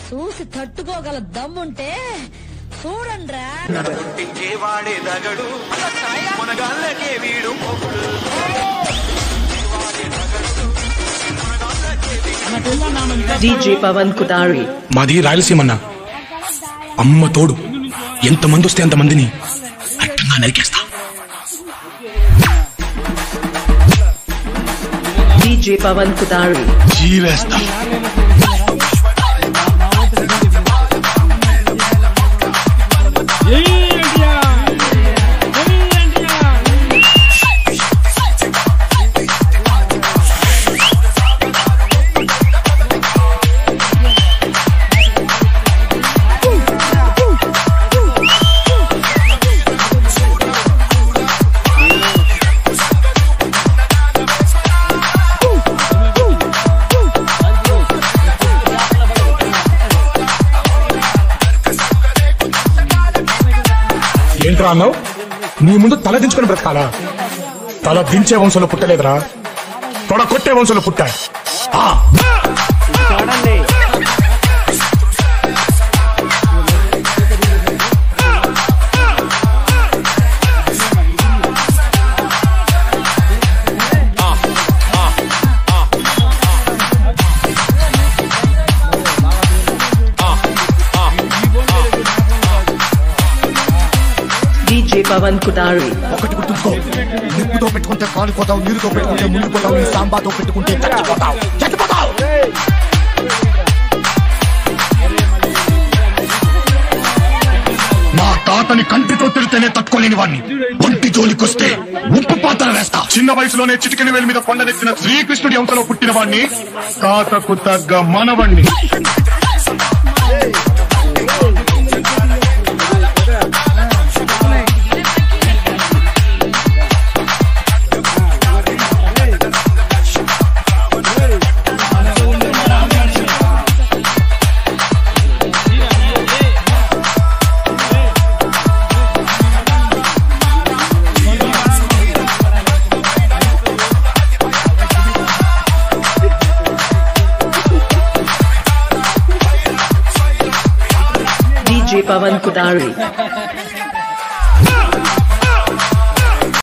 చూసి తట్టుకోగల దమ్ముంటే చూడండ్రా పుట్టించే వాడే దగడు మునగాళ్ళకే వీడు మొగుడు DJ Pavan Kudari. మాది రాయలసీమ అన్న అమ్మ తోడు ఎంతమంది వస్తే అంతమందిని అట్టంగా నరికేస్తా DJ Pavan Kudari. చీరేస్తా ఏంట్రా అన్నావు నీ ముందు తల దించుకొని బ్రతకాలా తల దించే వంశంలో పుట్టలేదురా తొడ కొట్టే వంశంలో పుట్టా ఆ! DJ Pavan Kudari. ఒకటి గుర్తుంచుకో నిప్పుతో పెట్టుకుంటే కాలిపోతావు నీరుతో పెట్టుకుంటే మునిగిపోతావు నీ సాంబాతో పెట్టుకుంటే చచ్చిపోతావు చచ్చిపోతావు నా తాతని కంటితో తిడితేనే తట్టుకోలేని వాడిని ఒంటి జోలికొస్తే ఉప్పు పాత్ర వేస్తా చిన్న వయసులోనే చిటికెన వేలి మీద కొండనెత్తిన శ్రీకృష్ణుడి అంతలో పుట్టిన వాడిని తాతకు తగ్గ మనవణ్ణి DJ Pavan Kudari.